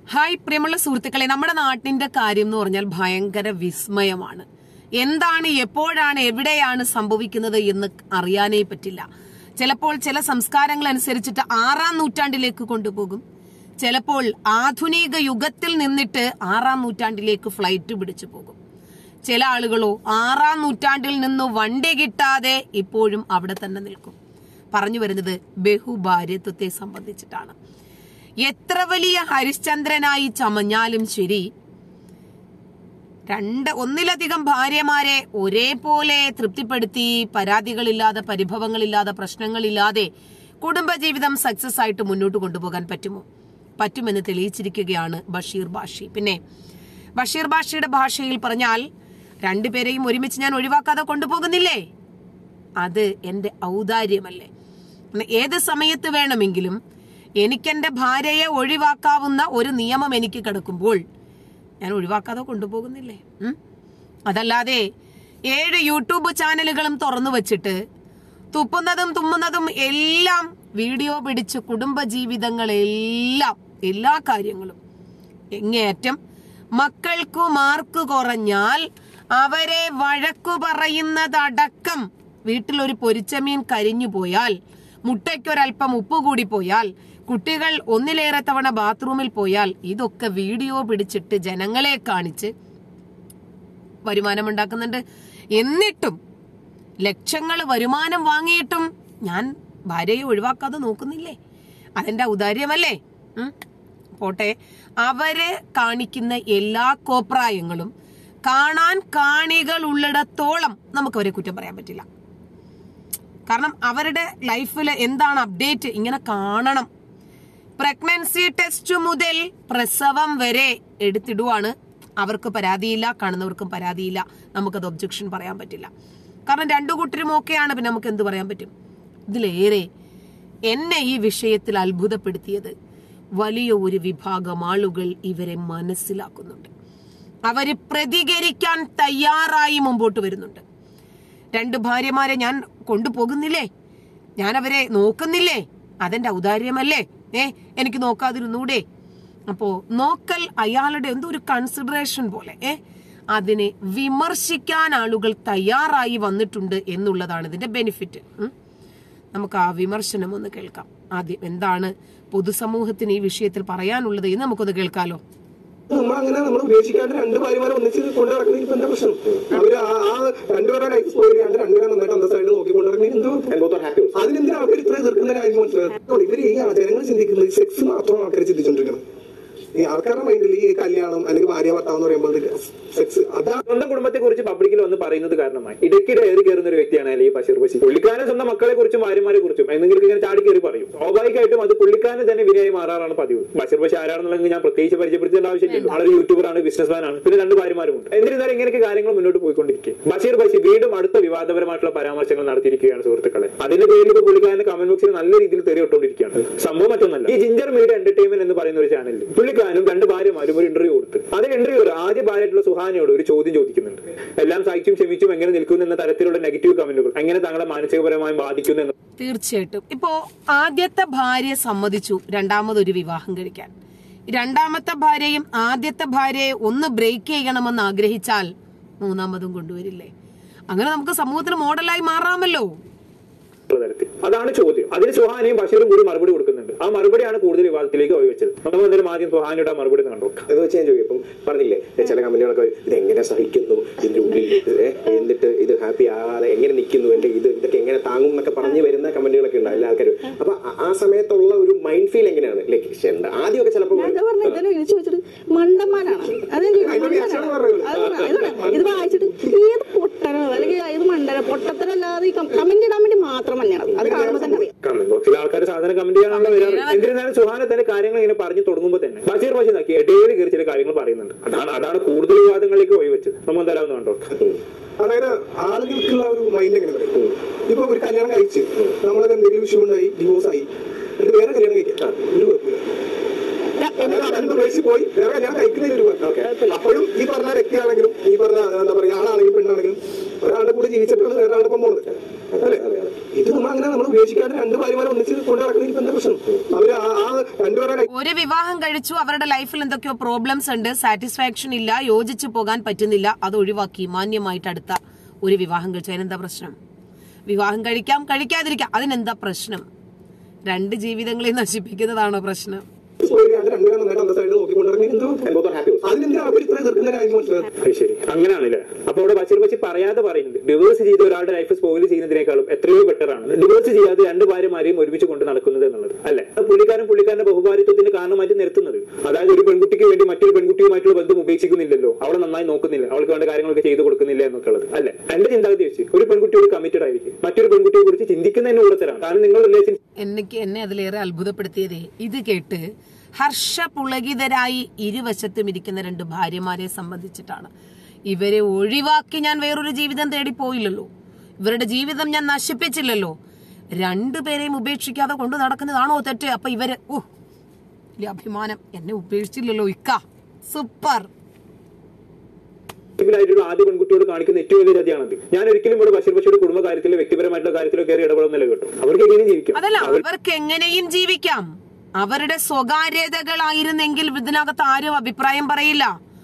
Hi പ്രിയമുള്ള സുഹൃത്തുക്കളെ നമ്മുടെ നാട്ടിന്റെ കാര്യം എന്ന് പറഞ്ഞാൽ ഭയങ്കര വിസ്മയമാണ് എന്താണ് എപ്പോഴാണ് എവിടെയാണ് സംഭവിക്കുന്നത് എന്ന് അറിയാനേ പറ്റില്ല ചിലപ്പോൾ ചില സംസ്കാരങ്ങൾ അനുസരിച്ചിട്ട് ആറാം നൂറ്റാണ്ടിലേക്ക് കൊണ്ടുപോകും ചിലപ്പോൾ ആധുനിക യുഗത്തിൽ നിന്നിട്ട് ആറാം നൂറ്റാണ്ടിലേക്ക് ഫ്ലൈറ്റ് പിടിച്ചു പോകും ചില ആളുകളോ ആറാം നൂറ്റാണ്ടിൽ നിന്ന് വണ്ടി കിട്ടാതെ ഇപ്പോഴും അവിടെ തന്നെ നിൽക്കും പറഞ്ഞു വരുന്നത് ബഹുഭാര്യത്വത്തെ സംബന്ധിച്ചിട്ടാണ് എത്ര വലിയ ഹരിശ്ചന്ദ്രനായി ചമഞ്ഞാലും ശരി രണ്ട് ഒന്നിലധികം ഭാര്യമാരെ ഒരേപോലെ തൃപ്തിപ്പെടുത്തി പരാതികളില്ലാതെ പരിഭവങ്ങളില്ലാതെ പ്രശ്നങ്ങളില്ലാതെ കുടുംബജീവിതം സക്സസ് ആയിട്ട് മുന്നോട്ട് കൊണ്ടുപോകാൻ പറ്റുമോ പറ്റുമെന്ന് തെളിയിച്ചിരിക്കുകയാണ് ബഷീർ ബാഷി പിന്നെ ബഷീർ ബാഷിയുടെ ഭാഷയിൽ പറഞ്ഞാൽ രണ്ടുപേരെയും ഒരുമിച്ച് ഞാൻ ഒഴിവാക്കാതെ കൊണ്ടുപോകുന്നില്ലേ അത് എന്റെ ഔദാര്യമല്ലേ ഏത് സമയത്ത് വേണമെങ്കിലും എനിക്കെന്റെ ഭാര്യയെ ഒഴിവാക്കാവുന്ന ഒരു നിയമം എനിക്ക് കിടക്കുമ്പോൾ ഞാൻ ഒഴിവാക്കാതെ കൊണ്ടുപോകുന്നില്ലേ ഉം? അതല്ലാതെ ഏഴ് യൂട്യൂബ് ചാനലുകളും തുറന്നു വച്ചിട്ട് തുപ്പുന്നതും തുമ്മുന്നതും എല്ലാം വീഡിയോ പിടിച്ച് കുടുംബ ജീവിതങ്ങളെല്ലാം എല്ലാ കാര്യങ്ങളും എങ്ങേയറ്റം മക്കൾക്കു മാർക്ക് കുറഞ്ഞാൽ അവരെ വഴക്കു പറയുന്നതടക്കം വീട്ടിലൊരു പൊരിച്ചമീൻ കരിഞ്ഞു പോയാൽ മുട്ടയ്ക്കൊരൽപ്പം ഉപ്പ് കൂടി പോയാൽ കുട്ടികൾ ഒന്നിലേറെ തവണ ബാത്റൂമിൽ പോയാൽ ഇതൊക്കെ വീഡിയോ പിടിച്ചിട്ട് ജനങ്ങളെ കാണിച്ച് വരുമാനമുണ്ടാക്കുന്നുണ്ട് എന്നിട്ടും ലക്ഷങ്ങൾ വരുമാനം വാങ്ങിയിട്ടും ഞാൻ ഭാര്യയെ ഒഴിവാക്കാതെ നോക്കുന്നില്ലേ അതെന്റെ ഔദാര്യമല്ലേ ഉം? പോട്ടെ അവര് കാണിക്കുന്ന എല്ലാ കോപ്രായങ്ങളും കാണാൻ കാണികൾ ഉള്ളിടത്തോളം നമുക്ക് അവരെ കുറ്റം പറയാൻ പറ്റില്ല കാരണം അവരുടെ ലൈഫിൽ എന്താണ് അപ്ഡേറ്റ് ഇങ്ങനെ കാണണം പ്രഗ്നൻസി ടെസ്റ്റ് മുതൽ പ്രസവം വരെ എടുത്തിടുവാണ് അവർക്ക് പരാതിയില്ല കാണുന്നവർക്കും പരാതിയില്ല നമുക്കത് ഒബ്ജക്ഷൻ പറയാൻ പറ്റില്ല കാരണം രണ്ടു കൂട്ടരും ഓക്കെയാണ് പിന്നെ നമുക്ക് എന്ത് പറയാൻ പറ്റും ഇതിലേറെ എന്നെ ഈ വിഷയത്തിൽ അത്ഭുതപ്പെടുത്തിയത് വലിയ ഒരു വിഭാഗം ആളുകൾ ഇവരെ മനസ്സിലാക്കുന്നുണ്ട് അവര് പ്രതികരിക്കാൻ തയ്യാറായി മുമ്പോട്ട് വരുന്നുണ്ട് രണ്ട് ഭാര്യമാരെ ഞാൻ കൊണ്ടുപോകുന്നില്ലേ ഞാൻ അവരെ നോക്കുന്നില്ലേ അതെന്റെ ഔദാര്യമല്ലേ ഏ എനിക്ക് നോക്കാതിരുന്നൂടെ അപ്പോ നോക്കൽ അയാളുടെ എന്തോ ഒരു കൺസിഡറേഷൻ പോലെ ഏ അതിനെ വിമർശിക്കാൻ ആളുകൾ തയ്യാറായി വന്നിട്ടുണ്ട് എന്നുള്ളതാണ് ഇതിന്റെ ബെനിഫിറ്റ് ഉം. നമുക്ക് ആ വിമർശനം ഒന്ന് കേൾക്കാം ആദ്യം എന്താണ് പൊതുസമൂഹത്തിന് ഈ വിഷയത്തിൽ പറയാനുള്ളത് എന്ന് നമുക്കൊന്ന് കേൾക്കാലോ നമ്മൾ അങ്ങനെ നമ്മൾ ഉപേക്ഷിക്കാണ്ട് രണ്ട് ഭാര്യമാരെ ഒന്നിച്ച് കൊണ്ടു നടക്കുന്നതിൽ ഇപ്പൊ എന്താ പ്രശ്നം അവര് ആ ആ രണ്ടുപേരുടെ ലൈഫ് സ്പോയിൽ ചെയ്യാണ്ട് രണ്ടുപേരെ നന്നായിട്ട് അന്തസ്സായിട്ട് നോക്കി കൊണ്ടു നടക്കുന്നതിൽ എന്തോ അതിനെന്തിനാ ആൾക്കാർ ഇത്ര എതിർക്കുന്ന കാര്യം മനസ്സിലാക്കും ഇവര് ഈ ജനങ്ങൾ ചിന്തിക്കുന്നത് സെക്സ് മാത്രമാണ് ആൾക്കാർ ചിന്തിച്ചോണ്ടിരിക്കുന്നത് ഈ ആൾക്കാരുടെ മൈൻഡിൽ ഈ കല്യാണം അല്ലെങ്കിൽ ഭാര്യ ഭർത്താവ് എന്ന് പറയുമ്പോൾ സെക്സ് അതാ സ്വന്തം കുടുംബത്തെ കുറിച്ച് പബ്ലിക്കിൽ വന്ന് പറയുന്നത് കാരണമായി ഇടയ്ക്കിടെ ഏറി കയറുന്ന ഒരു വ്യക്തിയാണ് അല്ലെ ഈ ബഷീർ ബഷീർ പുള്ളിക്കാരൻ സ്വന്തം മക്കളെ കുറിച്ചും ഭാര്യമാരെ കുറിച്ചും എന്തെങ്കിലും ഇങ്ങനെ ചാടി കയറി പറയും സ്വാഭാവികമായിട്ടും അത് പുള്ളിക്കാരന് തന്നെ വിനയായി മാറാറാണ് പതിവ് ബഷീർ ബഷീർ ആരാണെന്നുള്ളത് ഞാൻ പ്രത്യേകിച്ച് പരിചയപ്പെടുത്തേണ്ട ആവശ്യമില്ല ആളൊരു യൂട്യൂബറാണ് ബിസിനസ്മാൻ ആണ് പിന്നെ രണ്ട് ഭാര്യമാരുമുണ്ട് എന്നിരുന്നാലും ഇങ്ങനെയൊക്കെ കാര്യങ്ങൾ മുന്നോട്ട് പോയിക്കൊണ്ടിരിക്കും ബഷീർ ബഷീർ വീണ്ടും അടുത്ത വിവാദപരമായിട്ടുള്ള പരാമർശങ്ങൾ നടത്തിയിരിക്കുകയാണ് സുഹൃത്തുക്കളെ അതിന്റെ പേരിൽ ഇപ്പോൾ പുള്ളിക്കാരന്റെ കമന്റ് ബോക്സിൽ നല്ല രീതിയിൽ തെറിയിട്ടുകൊണ്ടിരിക്കുകയാണ് സംഭവം മറ്റൊന്നല്ല ഈ ജിഞ്ചർ മീഡിയ എന്റർടൈൻമെന്റ് എന്ന് പറയുന്ന ഒരു ചാനലിൽ പുള്ളിക്കാരനും രണ്ട് ഭാര്യമാരും ഒരു ഇന്റർവ്യൂ കൊടുത്ത് അതിൽ ഇന്റർവ്യൂ ആദ്യ ഭാര്യയായിട്ടുള്ള സുഹാനയോട് ഒരു ചോദ്യം ചോദിക്കുന്നുണ്ട് എല്ലാം സഹിച്ചും ക്ഷമിച്ചും എങ്ങനെ നിൽക്കുന്നു എന്ന തരത്തിലുള്ള നെഗറ്റീവ് കമന്റുകൾ എങ്ങനെ തങ്ങളെ മാനസികപരമായി ബാധിക്കുന്നു എന്ന് തീർച്ചയായിട്ടും ഇപ്പോ ആദ്യത്തെ ഭാര്യ സമ്മതിച്ചു രണ്ടാമതൊരു വിവാഹം കഴിക്കാൻ രണ്ടാമത്തെ ഭാര്യയും ആദ്യത്തെ ഭാര്യയെ ഒന്ന് ബ്രേക്ക് ചെയ്യണമെന്ന് ആഗ്രഹിച്ചാൽ മൂന്നാമതും കൊണ്ടുവരില്ലേ അങ്ങനെ നമുക്ക് സമൂഹത്തിന് മോഡലായി മാറാമല്ലോ ഉള്ള തരത്തിൽ അതാണ് ചോദ്യം അതിന് സുഹാനയും ബഷീറും കൂടി മറുപടി കൊടുക്കുന്നുണ്ട് ആ മറുപടിയാണ് കൂടുതൽ വിവാദത്തിലേക്ക് വഹിവെച്ചത് നമുക്ക് എന്തായാലും ആദ്യം സുഹാനയുടെ ആ മറുപടി ഒന്ന് കണ്ടു അത് വെച്ച് ഞാൻ ചോദിക്കും ഇപ്പം പറഞ്ഞില്ലേ ചില കമ്പനികളൊക്കെ ഇത് എങ്ങനെ സഹിക്കുന്നു ഇതിന്റെ ഉള്ളിൽ ഏ, എന്നിട്ട് ഇത് ഹാപ്പി ആകാതെ എങ്ങനെ നിൽക്കുന്നു എന്റെ ഇത് ഇതൊക്കെ എങ്ങനെ താങ്ങും എന്നൊക്കെ പറഞ്ഞു വരുന്ന കമ്പനികളൊക്കെ ഉണ്ട് എല്ലാ ആൾക്കാരും അപ്പൊ ആ- ആ സമയത്തുള്ള ഒരു മൈൻഡ് ഫീൽ എങ്ങനെയാണ് ലൈക്ക് ആദ്യമൊക്കെ ചിലപ്പോൾ ഞാൻ പറഞ്ഞ ഇതന്നെ വിളിച്ചു വെച്ചിട്ട് മണ്ടന്മാരാണ് അതെ അതിന്റെ reaction ആണ് പറയുന്നത്. ഇത് വായിച്ചിട്ട് ഏത് പൊട്ടനോ അല്ലെങ്കിൽ ഏത് മണ്ടനോ പൊട്ടത്തരല്ലാതെ ഈ കമന്റ് ഇടാൻ വേണ്ടി മാത്രം തന്നെയാണ് അത് കാണുമ്പോൾ തന്നെ അറിയാം കമന്റ് ബോക്സിൽ ആൾക്കാർ സാധാരണ കമന്റ് ചെയ്യാനുള്ള വരാറ് എന്നിരുന്നാലും സുഹാന തന്നെ കാര്യങ്ങൾ ഇങ്ങനെ പറഞ്ഞു തുടങ്ങുമ്പോൾ തന്നെ ബഷീർ ബഷീർ നോക്കി ഇടയിൽ കയറി ചില കാര്യങ്ങൾ പറയുന്നുണ്ട് അതാണ് അതാണ് കൂടുതൽ വിവാദങ്ങളിലേക്ക് വഹിവെച്ചത് നമ്മൾ എന്തായാലും ഒന്ന് കണ്ടോ അതായത് ആളുകൾക്കുള്ള ഒരു മൈൻഡ് എങ്ങനെ പറയും ഇപ്പൊ ഒരു കല്യാണം കഴിച്ച് നമ്മളത് എന്തെങ്കിലും വിഷയം ഉണ്ടായി ഡിവോഴ്സ് ആയി എന്നിട്ട് വേറെ കല്യാണം കഴിക്കാം ഒരു കുഴപ്പമില്ല അങ്ങനെ അതെന്ത് ഉപേക്ഷിച്ച് പോയി വേറെ കല്യാണം കഴിക്കുന്നതിന് ഒരു കുഴപ്പം. അപ്പോഴും ഈ പറഞ്ഞ വ്യക്തിയാണെങ്കിലും ഈ പറഞ്ഞ എന്താ പറയാ ആളാണെങ്കിലും പെണ്ണാണെങ്കിലും ഒരാളുടെ കൂടെ ജീവിച്ചിട്ടാണ് വേറെ ആളുടെ ഒപ്പം പോകുന്നത് അല്ലേ ഇത് നമ്മൾ അങ്ങനെ നമ്മൾ ഉപേക്ഷിക്കാതെ രണ്ട് ഭാര്യമാരെ ഒന്നിച്ച് കൊണ്ട് നടക്കുന്നതിൽ ഇപ്പൊ എന്താ പ്രശ്നം അവര് ആ ആ രണ്ടുപേരുടെ ഒരു വിവാഹം കഴിച്ചു അവരുടെ ലൈഫിൽ എന്തൊക്കെയോ പ്രോബ്ലംസ് ഉണ്ട് സാറ്റിസ്ഫാക്ഷൻ ഇല്ല യോജിച്ചു പോകാൻ പറ്റുന്നില്ല അത് ഒഴിവാക്കി മാന്യമായിട്ട് അടുത്ത ഒരു വിവാഹം കഴിച്ചു അതിനെന്താ പ്രശ്നം വിവാഹം കഴിക്കാം കഴിക്കാതിരിക്കാം അതിനെന്താ പ്രശ്നം രണ്ട് ജീവിതങ്ങളെ നശിപ്പിക്കുന്നതാണോ പ്രശ്നം പോയി അത് രണ്ടുപേരെ നന്നായിട്ട് അന്തസ്സായിട്ട് നോക്കിക്കൊണ്ട് നടക്കുന്നതിൽ എന്തോ അതിനെന്തിനാ അവർ ഇത്ര എതിർക്കുന്ന കാര്യം മനസ്സിലായത് അത് ശരി അങ്ങനെയാണല്ലേ അപ്പൊ അവിടെ ബഷീർ ബച്ചി പറയാതെ പറയുന്നത് ഡിവോഴ്സ് ചെയ്ത് ഒരാളുടെ ലൈഫ് സ്പോയിൽ ചെയ്യുന്നതിനേക്കാളും എത്രയോ ബെറ്റർ ആണ് ഡിവോഴ്സ് ചെയ്യാതെ രണ്ട് ഭാര്യമാരെയും ഒരുമിച്ച് കൊണ്ട് നടക്കുന്നത് എന്നുള്ളത് അല്ലെ അത് പുള്ളിക്കാരൻ പുള്ളിക്കാരന്റെ ബഹുഭാരിത്വത്തിന് കാരണമായിട്ട് നിർത്തുന്നത് അതായത് ഒരു പെൺകുട്ടിക്ക് വേണ്ടി മറ്റൊരു പെൺകുട്ടിയുമായിട്ടുള്ള ബന്ധം ഉപേക്ഷിക്കുന്നില്ലല്ലോ അവളെ നന്നായി നോക്കുന്നില്ല അവൾക്ക് വേണ്ട കാര്യങ്ങളൊക്കെ ചെയ്തു കൊടുക്കുന്നില്ല എന്നൊക്കെ ഉള്ളത് അല്ലെ എന്റെ ചിന്താഗതി വെച്ച് ഒരു പെൺകുട്ടിയോട് കമ്മിറ്റഡ് ആയിരിക്കും മറ്റൊരു പെൺകുട്ടിയെ കുറിച്ച് ചിന്തിക്കുന്നതിന് കൂടത്തരാണ് കാരണം നിങ്ങൾ റിലേഷൻ എനിക്ക് എന്നെ അതിലേറെ അത്ഭുതപ്പെടുത്തിയതേ ഇത് കേട്ട് ഹർഷപുളകിതരായി ഇരുവശത്തും ഇരിക്കുന്ന രണ്ട് ഭാര്യമാരെ സംബന്ധിച്ചിട്ടാണ് ഇവരെ ഒഴിവാക്കി ഞാൻ വേറൊരു ജീവിതം തേടി പോയില്ലല്ലോ ഇവരുടെ ജീവിതം ഞാൻ നശിപ്പിച്ചില്ലല്ലോ രണ്ടുപേരെയും ഉപേക്ഷിക്കാതെ കൊണ്ട് നടക്കുന്നതാണോ തെറ്റ് അപ്പൊ ഇവര് ഓ വലിയ അഭിമാനം എന്നെ ഉപേക്ഷിച്ചില്ലല്ലോ ഇക്ക സൂപ്പർ ആയിട്ടുള്ള ആദ്യ പെൺകുട്ടിയോട് കാണിക്കുന്ന ഏറ്റവും വലിയ ചതിയാണത് ഞാൻ ഒരിക്കലും ഇവിടെ ബഷീർ ബഷീർ കുടുംബ കാര്യത്തിലോ വ്യക്തിപരമായിട്ടുള്ള കാര്യത്തിലോ കയറി ഇടപെടുന്നില്ല കേട്ടോ അവർക്ക് എങ്ങനെ ജീവിക്കാം അതല്ല അവർക്ക് എങ്ങനെയും ജീവിക്കാം അവരുടെ സ്വകാര്യതകളായിരുന്നെങ്കിൽ ഇതിനകത്ത് ആരും അഭിപ്രായം പറയില്ല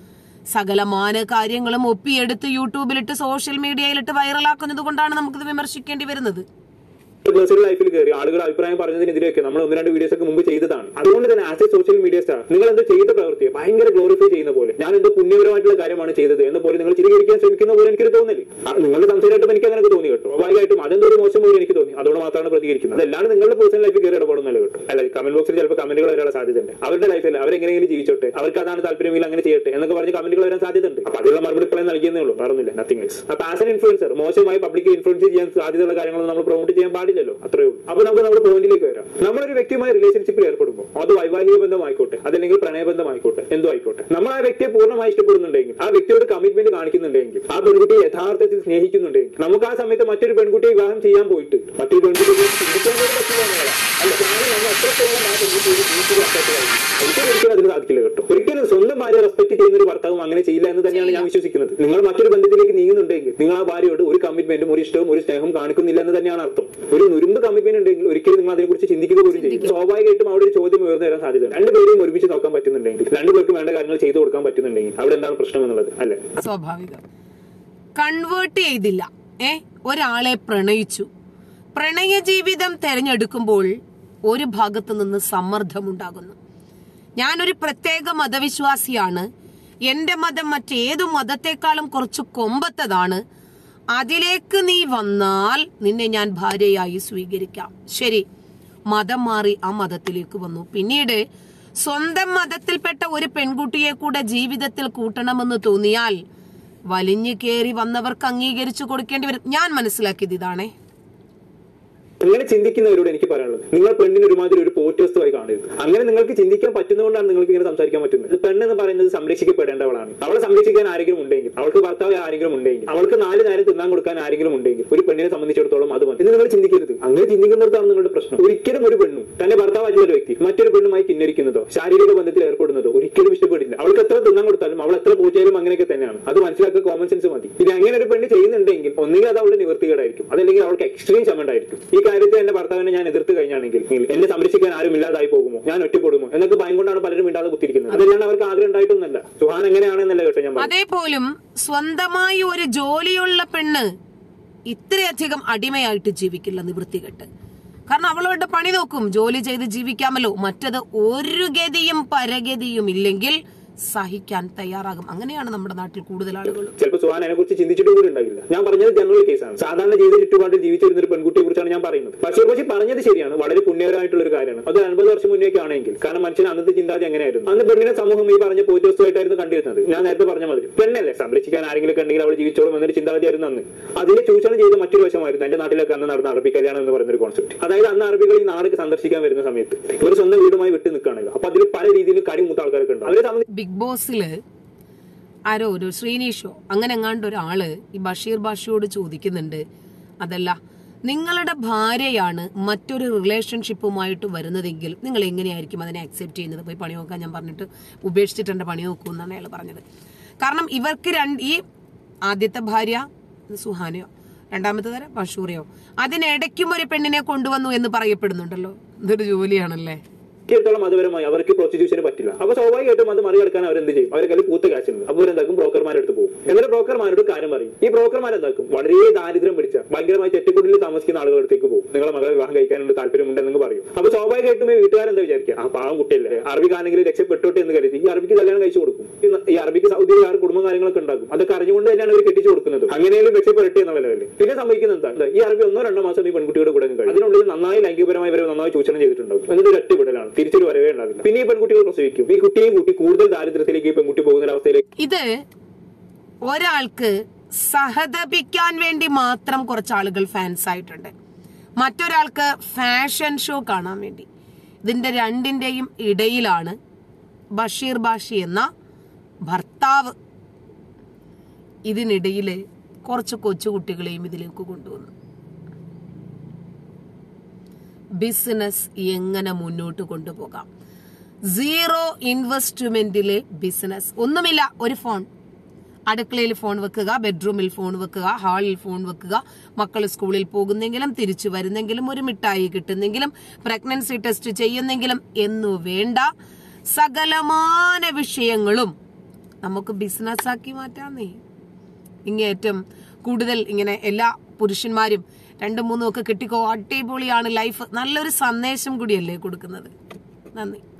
സകലമാന കാര്യങ്ങളും ഒപ്പിയെടുത്ത് യൂട്യൂബിലിട്ട് സോഷ്യൽ മീഡിയയിലിട്ട് വൈറലാക്കുന്നത് കൊണ്ടാണ് നമുക്കിത് വിമർശിക്കേണ്ടി വരുന്നത് പേഴ്സണൽ ലൈഫിൽ കയറി ആളുകൾ അഭിപ്രായം പറഞ്ഞതിനെതിരെയൊക്കെ നമ്മൾ ഒന്ന് രണ്ട് വീഡിയോസ് ഒക്കെ മുമ്പ് ചെയ്തതാണ് അതുകൊണ്ട് തന്നെ as a social media star നിങ്ങൾ എന്തോ ചെയ്ത പ്രവൃത്തിയെ ഭയങ്കര ഗ്ലോറിഫൈ ചെയ്യുന്ന പോലെ ഞാൻ എന്തോ പുണ്യപരമായിട്ടുള്ള കാര്യമാണ് ചെയ്തത് എന്ന് പോലെ നിങ്ങൾ ചിത്രീകരിക്കാൻ ശ്രമിക്കുന്ന പോലെ എനിക്കൊരു തോന്നല് ആ, നിങ്ങളുടെ സംസാരമായിട്ടും എനിക്ക് അങ്ങനെ തോന്നി കേട്ടോ സ്വാഭാവികമായിട്ടും അതെന്തോ ഒരു മോശം പോലെ എനിക്ക് തോന്നി അതുകൊണ്ട് മാത്രമാണ് പ്രതികരിക്കുന്നത് അതല്ലാണ്ട് നിങ്ങളുടെ പേഴ്സണൽ ലൈഫിൽ കയറി ഇടപെടുന്നല്ലോ കേട്ടോ അല്ല കമന്റ് ബോക്സിൽ ചിലപ്പോൾ കമന്റുകൾ വരാനുള്ള സാധ്യതയുണ്ട് അവരുടെ ലൈഫിൽ അവരെങ്ങനെയെങ്കിലും ജീവിച്ചോട്ടെ അവർക്ക് അതാണ് താല്പര്യമെങ്കിൽ അങ്ങനെ ചെയ്യട്ടെ എന്നൊക്കെ പറഞ്ഞ് കമന്റുകൾ വരാൻ സാധ്യതയുണ്ട് അപ്പൊ അതിനുള്ള മറുപടി ഇപ്പോഴും നൽകിയെന്നേ ഉള്ളൂ വേറൊന്നുമില്ല നത്തിങ് എൽസ് അപ്പൊ ആസ് എൻ ഇൻഫ്ലുവൻസർ മോശമായി പബ്ലിക് ഇൻഫ്ലുവൻസ് ചെയ്യാൻ സാധ്യതയുള്ള കാര്യങ്ങളൊന്നും നമ്മൾ പ്രൊമോട്ട് ചെയ്യാൻ പാടില്ലല്ലോ അത്രേ ഉള്ളൂ അപ്പൊ നമുക്ക് നമ്മുടെ പോയിന്റിലേക്ക് വരാം നമ്മളൊരു വ്യക്തിയുമായി റിലേഷൻഷിപ്പിൽ ഏർപ്പെടുമ്പോൾ അത് വൈവാഹിക ബന്ധമായിക്കോട്ടെ അതല്ലെങ്കിൽ പ്രണയബന്ധമായിക്കോട്ടെ എന്തോ ആയിക്കോട്ടെ നമ്മൾ ആ വ്യക്തിയെ പൂർണ്ണമായി ഇഷ്ടപ്പെടുന്നുണ്ടെങ്കിൽ ആ വ്യക്തിയോട് കമ്മിറ്റ്മെന്റ് കാണിക്കുന്നുണ്ടെങ്കിൽ ആ പെൺകുട്ടിയെ യഥാർത്ഥത്തിൽ സ്നേഹിക്കുന്നുണ്ടെങ്കിൽ നമുക്ക് ആ സമയത്ത് മറ്റൊരു പെൺകുട്ടിയെ വിവാഹം ചെയ്യാൻ പോയിട്ട് മറ്റൊരു പെൺകുട്ടിയെ കുറിച്ച് ചിന്തിക്കാൻ പോലും പറ്റില്ല എന്നുള്ളതാണ്. അല്ല കാരണം നമ്മൾ അത്രത്തോളം ആ പെൺകുട്ടിയെ ജീവിച്ചു അത്രത്തോളം ഒരിക്കലും ഒരിക്കലും അതിന് സാധിക്കില്ല കേട്ടോ ഒരിക്കലും സ്വന്തം ഭാര്യ റെസ്പെക്ട് ചെയ്യുന്ന ഒരു ഭർത്താവും അങ്ങനെ ചെയ്യില്ല എന്ന് തന്നെയാണ് ഞാൻ വിശ്വസിക്കുന്നത് നിങ്ങൾ മറ്റൊരു ബന്ധത്തിലേക്ക് നീങ്ങുന്നുണ്ടെങ്കിൽ നിങ്ങൾ ആ ഭാര്യയോട് ഒരു കമ്മിറ്റ്മെന്റും ഒരു ഇഷ്ടവും ഒരു സ്നേഹവും കാണിക്കുന്നില്ല എന്ന് തന്നെയാണ് അർത്ഥം ഒരു നുരുമ്പ് കമ്മിറ്റ്മെന്റ് ഉണ്ടെങ്കിൽ ഒരിക്കലും നിങ്ങൾ അതിനെക്കുറിച്ച് ചിന്തിക്കുക പോലും ചെയ്യും സ്വാഭാവികമായിട്ടും അവിടെ ഒരു ചോദ്യം ഉയർന്നു വരാൻ സാധ്യത രണ്ടുപേരെയും ഒരുമിച്ച് നോക്കാൻ പറ്റുന്നുണ്ടെങ്കിൽ രണ്ടുപേർക്കും വേണ്ട കാര്യങ്ങൾ ചെയ്തു കൊടുക്കാൻ പറ്റുന്നുണ്ടെങ്കിൽ അവിടെ എന്താണ് പ്രശ്നം എന്നുള്ളത് അല്ലെ സ്വാഭാവികം കൺവേർട്ട് ചെയ്തില്ല ഏ ഒരാളെ പ്രണയിച്ചു പ്രണയ ജീവിതം തെരഞ്ഞെടുക്കുമ്പോൾ ഒരു ഭാഗത്ത് നിന്ന് സമ്മർദ്ദമുണ്ടാകുന്നു ഞാനൊരു പ്രത്യേക മതവിശ്വാസിയാണ് എന്റെ മതം മറ്റേതു മതത്തെക്കാളും കുറച്ച് കൊമ്പത്തതാണ് അതിലേക്ക് നീ വന്നാൽ നിന്നെ ഞാൻ ഭാര്യയായി സ്വീകരിക്കാം ശരി മതം മാറി ആ മതത്തിലേക്ക് വന്നു പിന്നീട് സ്വന്തം മതത്തിൽപ്പെട്ട ഒരു പെൺകുട്ടിയെ കൂടെ ജീവിതത്തിൽ കൂട്ടണമെന്ന് തോന്നിയാൽ വലിഞ്ഞു കയറി വന്നവർക്ക് അംഗീകരിച്ചു കൊടുക്കേണ്ടി വരും ഞാൻ മനസ്സിലാക്കിയത് ഇതാണേ അങ്ങനെ ചിന്തിക്കുന്നവരോട് എനിക്ക് പറയാനുള്ളത് നിങ്ങൾ പെണ്ണിന് ഒരുമാതിരി ഒരു പോറ്റവസ്തുവായി കാണരുത് അങ്ങനെ നിങ്ങൾക്ക് ചിന്തിക്കാൻ പറ്റുന്നതുകൊണ്ടാണ് നിങ്ങൾക്ക് ഇങ്ങനെ സംസാരിക്കാൻ പറ്റുന്നത് പെണ്ണെന്ന് പറയുന്നത് സംരക്ഷിക്കപ്പെടേണ്ടവളാണ് അവളെ സംരക്ഷിക്കാൻ ആരെങ്കിലും ഉണ്ടെങ്കിൽ അവൾക്ക് ഭർത്താവ് ആരെങ്കിലും ഉണ്ടെങ്കിൽ അവൾക്ക് നാല് നേരം തിന്നാൻ കൊടുക്കാൻ ആരെങ്കിലും ഉണ്ടെങ്കിൽ ഒരു പെണ്ണിനെ സംബന്ധിച്ചിടത്തോളം അത് മതി എന്ന് നിങ്ങൾ ചിന്തിക്കരുത് അങ്ങനെ ചിന്തിക്കുന്നിടത്താണ് നിങ്ങളുടെ പ്രശ്നം ഒരിക്കലും ഒരു പെണ്ണും തന്റെ ഭർത്താവായിട്ടുള്ള ഒരു വ്യക്തി മറ്റൊരു പെണ്ണുമായി കിന്നരിക്കുന്നതോ ശാരീരിക ബന്ധത്തിൽ ഏർപ്പെടുന്നതോ ഒരിക്കലും ഇഷ്ടപ്പെടില്ല അവൾക്ക് എത്ര തിന്നാൻ കൊടുത്താലും അവൾ എത്ര പൂച്ചയിലും അങ്ങനെയൊക്കെ തന്നെയാണ് അത് മനസ്സിലാക്കുക കോമൺ സെൻസ് മതി ഇത് അങ്ങനെ ഒരു പെണ്ണ് ചെയ്യുന്നുണ്ടെങ്കിൽ ഒന്നുകിൽ അത് അവളുടെ നിവൃത്തികേടായിരിക്കും അതല്ലെങ്കിൽ അവൾക്ക് എക്സ്ട്രീം ചമണ്ടായിരിക്കും ഈ കാര്യത്തിൽ എന്റെ ഭർത്താവിനെ ഞാൻ എതിർത്ത് കഴിഞ്ഞാണെങ്കിൽ എന്നെ സംരക്ഷിക്കാൻ ആരും ഇല്ലാതായി പോകുമോ ഞാൻ ഒറ്റപ്പെടുമോ എന്നൊക്കെ ഭയം കൊണ്ടാണ് പലരും ഇണ്ടാതെ കുത്തിരിക്കുന്നത് അതല്ലാണ്ട് അവർക്ക് ആഗ്രഹം ഉണ്ടായിട്ടൊന്നല്ല സുഹാൻ എങ്ങനെയാണെന്നല്ല കേട്ടോ ഞാൻ പറഞ്ഞത്. അതേപോലും സ്വന്തമായി ഒരു ജോലിയുള്ള പെണ്ണ് ഇത്രയധികം അടിമയായിട്ട് ജീവിക്കില്ല നിവൃത്തികെട്ട് കാരണം അവളവരുടെ പണി നോക്കും ജോലി ചെയ്ത് ജീവിക്കാമല്ലോ മറ്റത് ഒരു ഗതിയും പരഗതിയും ഇല്ലെങ്കിൽ സഹിക്കാൻ തയ്യാറാകും അങ്ങനെയാണ് നമ്മുടെ നാട്ടിൽ കൂടുതൽ ആളുകൾ ചിലപ്പോൾ സുഹാൻ അതിനെ കുറിച്ച് ചിന്തിച്ചിട്ട് കൂടി ഉണ്ടാകില്ല ഞാൻ പറഞ്ഞത് ജനറൽ കേസാണ് സാധാരണ ജീവിത ചുറ്റുപാടിൽ ജീവിച്ചിരുന്ന ഒരു പെൺകുട്ടിയെ കുറിച്ചാണ് ഞാൻ പറയുന്നത് പക്ഷേ പക്ഷേ പറഞ്ഞത് ശരിയാണ് വളരെ പുണ്യകരമായിട്ടുള്ള ഒരു കാര്യമാണ് അത് അൻപത് വർഷം മുന്നേക്ക് ആണെങ്കിൽ കാരണം മനുഷ്യൻ അന്നത്തെ ചിന്താഗതി എങ്ങനെയായിരുന്നു അന്ന് പെണ്ണിനെ സമൂഹം ഈ പറഞ്ഞ പോറ്റോസ്തുമായിട്ടായിരുന്നു കണ്ടിരുന്നത് ഞാൻ നേരത്തെ പറഞ്ഞ മതി പെണ്ണല്ലേ സംരക്ഷിക്കാൻ ആരെങ്കിലും ഉണ്ടെങ്കിൽ അവൾ ജീവിച്ചോളും എന്നൊരു ചിന്താഗതിയായിരുന്നു അന്ന് അതിനെ ചൂഷണം ചെയ്ത മറ്റൊരു വശമായിരുന്നു എന്റെ നാട്ടിലൊക്കെ അന്ന് നടന്ന അറബി കല്യാണം എന്ന് പറയുന്ന ഒരു കോൺസെപ്റ്റ് അതായത് അന്ന് അറബികൾ ഈ നാട് സന്ദർശിക്കാൻ വരുന്ന സമയത്ത് ഇവർ സ്വന്തം വീടുമായി വിട്ടു നിൽക്കുകയാണല്ലോ അപ്പൊ അതിൽ പല രീതിയിൽ കടിമുട്ട ആൾക്കാരൊക്കെ ഉണ്ട് അവരെ സംബന്ധിച്ച് ബിഗ് ബോസില് ആരോ ഒരു ശ്രീനീഷോ അങ്ങനെ എങ്ങാണ്ട് ഒരാള് ഈ ബഷീർ ബാഷിയോട് ചോദിക്കുന്നുണ്ട് അതല്ല നിങ്ങളുടെ ഭാര്യയാണ് മറ്റൊരു റിലേഷൻഷിപ്പുമായിട്ട് വരുന്നതെങ്കിൽ നിങ്ങൾ എങ്ങനെയായിരിക്കും അതിനെ അക്സെപ്റ്റ് ചെയ്യുന്നത് പോയി പണി നോക്കാൻ ഞാൻ പറഞ്ഞിട്ട് ഉപേക്ഷിച്ചിട്ട് എൻ്റെ പണി നോക്കൂ എന്നാണ് അയാൾ പറഞ്ഞത് കാരണം ഇവർക്ക് രണ്ട് ഈ ആദ്യത്തെ ഭാര്യ സുഹാനയോ രണ്ടാമത്തേത് ബഷൂറിയോ അതിനിടയ്ക്കും ഒരു പെണ്ണിനെ കൊണ്ടുവന്നു എന്ന് പറയപ്പെടുന്നുണ്ടല്ലോ ഇതൊരു ജോലിയാണല്ലേ ത്തോളം മതപരമായി അവർക്ക് പ്രോസ്റ്റിറ്റ്യൂഷന് പറ്റില്ല അപ്പൊ സ്വാഭാവികമായിട്ടും അത് മറികടക്കാൻ അവർ എന്ത് ചെയ്യും അവരെ കയ്യിൽ പൂത്ത കാശുണ്ട് അപ്പൊ അവരെന്താക്കും ബ്രോക്കർമാരുടെ അടുത്ത് പോകും എന്നിട്ട് ബ്രോക്കർമാരോട് കാര്യം പറയും ഈ ബ്രോക്കർമാർ എന്താക്കും വളരെ ദാരിദ്ര്യം പിടിച്ച ഭയങ്കരമായി ചെട്ടിക്കുടിൽ താമസിക്കുന്ന ആളുകളുടെ അടുത്തേക്ക് പോകും നിങ്ങളെ മകളെ വിവാഹം കഴിക്കാനുള്ള താല്പര്യമുണ്ടെന്ന് പറയും അപ്പൊ സ്വാഭാവികമായിട്ടും ഈ വീട്ടുകാരെന്താ വിചാരിക്കുക ആ പാവം കുട്ടിയല്ലേ അറബിക്കാണെങ്കിൽ രക്ഷപ്പെട്ടോട്ടെ എന്ന് കരുതി ഈ അറബിക്ക് കല്യാണം കഴിച്ചു കൊടുക്കും ഈ- ഈ അറബിക്ക് സൗദിയിൽ ആറ് കുടുംബ കാര്യങ്ങളൊക്കെ ഉണ്ടാക്കും അതൊക്കെ അറിഞ്ഞുകൊണ്ട് തന്നെയാണ് അവർ കെട്ടിച്ചു കൊടുക്കുന്നത് അങ്ങനെയും രക്ഷപ്പെടട്ടെ എന്നുള്ള ലെവലിൽ പിന്നെ സംഭവിക്കുന്നത് എന്താ എന്താ? ഈ അറബി ഒന്നോ രണ്ടോ മാസം ഈ പെൺകുട്ടിയുടെ കൂടെ അങ്ങ് കഴിയും അതിനുള്ളിൽ നന്നായി ലൈംഗികപരമായി ഇവരെ നന്നായി ചൂഷണം ചെയ്തിട്ടുണ്ടാവും എന്നിട്ട് ഒരു ഒറ്റപ്പെടലാണ് തിരിച്ചൊരു വരവേ ഉണ്ടാവില്ല പിന്നെ ഈ പെൺകുട്ടികൾ പ്രസവിക്കും ഈ കുട്ടിയും കുട്ടി കൂടുതൽ ദാരിദ്ര്യത്തിലേക്ക് ഈ പെൺകുട്ടി പോകുന്ന ഒരു അവസ്ഥയിലേക്ക് ഇത് ഒരാൾക്ക് സഹതപിക്കാൻ വേണ്ടി മാത്രം കുറച്ച് ആളുകൾ ഫാൻസ് ആയിട്ടുണ്ട് മറ്റൊരാൾക്ക് ഫാഷൻ ഷോ കാണാൻ വേണ്ടി ഇതിന്റെ രണ്ടിന്റെയും ഇടയിലാണ് ബഷീർ ബാഷി എന്ന ഭർത്താവ് ഇതിനിടയിൽ കുറച്ച് കൊച്ചുകുട്ടികളെയും ഇതിലേക്ക് കൊണ്ടുവന്നു ബിസിനസ് എങ്ങനെ മുന്നോട്ട് കൊണ്ടുപോകാം സീറോ ഇൻവെസ്റ്റ്മെന്റിലെ ബിസിനസ് ഒന്നുമില്ല ഒരു ഫോൺ അടുക്കളയിൽ ഫോൺ വെക്കുക ബെഡ്റൂമിൽ ഫോൺ വെക്കുക ഹാളിൽ ഫോൺ വെക്കുക മക്കൾ സ്കൂളിൽ പോകുന്നെങ്കിലും തിരിച്ചു വരുന്നെങ്കിലും ഒരു മിഠായി കിട്ടുന്നെങ്കിലും പ്രഗ്നൻസി ടെസ്റ്റ് ചെയ്യുന്നെങ്കിലും എന്നു വേണ്ട സകലമാന വിഷയങ്ങളും നമുക്ക് ബിസിനസ്സാക്കി മാറ്റാന്നേ ഇങ്ങേറ്റം കൂടുതൽ ഇങ്ങനെ എല്ലാ പുരുഷന്മാരും രണ്ടും മൂന്നും ഒക്കെ കിട്ടിക്കോ അടിപൊളിയാണ് ലൈഫ് നല്ലൊരു സന്ദേശം കൂടിയല്ലേ കൊടുക്കുന്നത് നന്ദി